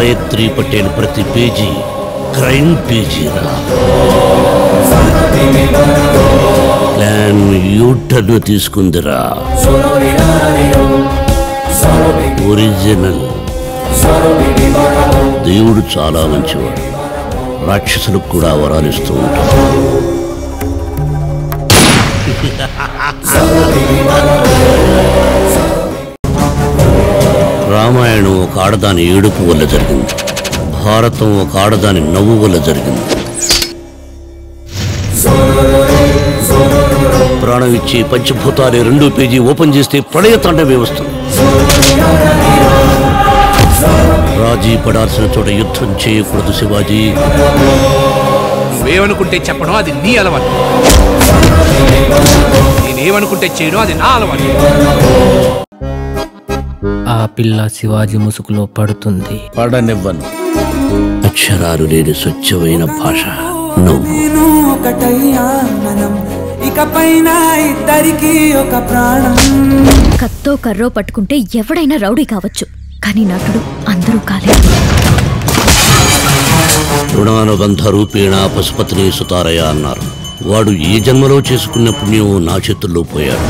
గాయత్రి పటేల్ ప్రతి page crime పేజీరా plan U turn తీసుకుందిరా ఒరిజినల్ దేవుడు చాలా మంచివాడు రాక్షసులకు కూడా వరాలిస్తూ ఉంటాడు రామాయణం ఒక ఆడదాని ఏడుపు వల్ల జరిగింది భారతం ఒక ఆడదాని నవ్వు వల్ల జరిగింది ప్రాణం ఇచ్చి పంచభూతాలే రెండో పేజీ ఓపెన్ చేస్తే ప్రళయ తాండవే వస్తుంది రాజీ పడాల్సిన చోట యుద్ధం చేయకూడదు శివాజీ నువ్వేమనుకుంటే చెప్పడం అది నీ అలవాటు నేనేమనుకుంటే చేయడం అది నా అలవాటు ఆ పిల్ల శివాజీ ముసుగులో పడుతుంది పడనివ్వను అక్షరాలు లేని స్వచ్ఛమైన భాష నవ్వు నేను ఒకటయ్యా మనం ఇకపైన ఇద్దరికి ఒక ప్రాణం కత్తో కర్రో పట్టుకుంటే ఎవడైనా రౌడీ కావచ్చు కానీ నటుడు అందరూ కాలేదు రుణానుబంధ రూపేణ పశుపతిని సుతారయ అన్నారు వాడు ఈ జన్మలో చేసుకున్న పుణ్యం నా చేతుల్లో పోయాడు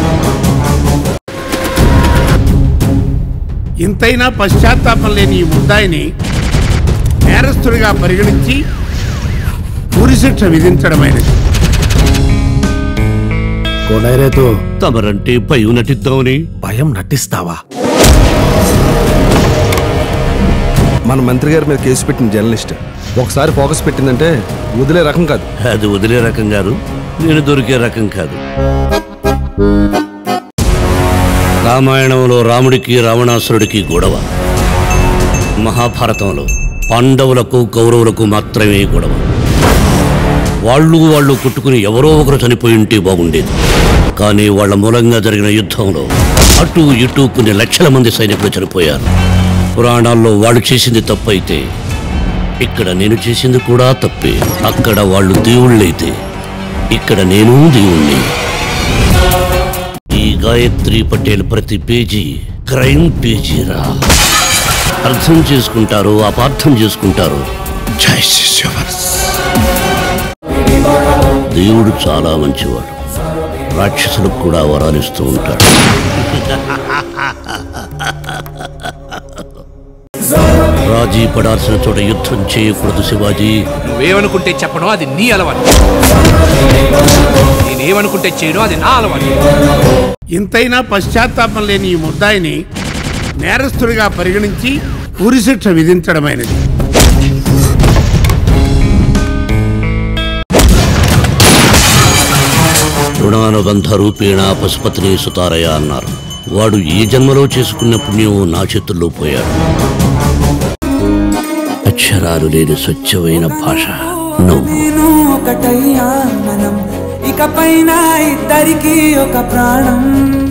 ఇంతైనా పశ్చాత్తాపం లేని ఈ ముద్దాయిని నేరస్తుడిగా పరిగణించి ఉరిశిక్ష విధించడమైనది కొడైరేతో తమరంటే భయం నటిద్దామని భయం నటిస్తావా మన మంత్రి గారి మీద కేసు పెట్టిన జర్నలిస్ట్ ఒకసారి ఫోకస్ పెట్టిందంటే వదిలే రకం కాదు అది వదిలే రకం కాదు నేను దొరికే రకం కాదు రామాయణంలో రాముడికి రావణాసురుడికి గొడవ మహాభారతంలో పాండవులకు కౌరవులకు మాత్రమే గొడవ వాళ్ళు వాళ్ళు కొట్టుకుని ఎవరో ఒకరు చనిపోయి ఉంటే బాగుండేది కానీ వాళ్ళ మూలంగా జరిగిన యుద్ధంలో అటు ఇటు కొన్ని లక్షల మంది సైనికులు చనిపోయారు పురాణాల్లో వాళ్ళు చేసింది తప్పైతే ఇక్కడ నేను చేసింది కూడా తప్పే అక్కడ వాళ్ళు దేవుళ్ళైతే ఇక్కడ నేను దేవుణ్ణి ఈ గాయత్రి పటేల్ ప్రతి పేజీ క్రైమ్ పేజీరా అర్థం చేసుకుంటారు అపార్థం చేసుకుంటారు దేవుడు చాలా మంచివాడు రాక్షసులకు కూడా వరాలిస్తూ ఉంటాడు రాజీ పడాల్సిన చోట యుద్ధం చేయకూడదు శివాజీ నువ్వేమనుకుంటే చెప్పడం అది నీ అలవాటు నేనేమనుకుంటే చేయడం అది నా అలవాటు ఇంతైనా పశ్చాత్తాపం లేని ఈ ముద్దాయిని నేరస్తుడిగా పరిగణించి ఉరిశిక్ష విధించడమైనది రుణానుబంధ రూపేణ పశుపతిని సుతారయ అన్నారు వాడు ఈ జన్మలో చేసుకున్న పుణ్యం నా చేతుల్లో పోయాడు అక్షరాలు లేని స్వచ్ఛమైన భాష నవ్వు నేను ఒకటయ్యా మనం ఇకపైన ఇద్దరికి ఒక ప్రాణం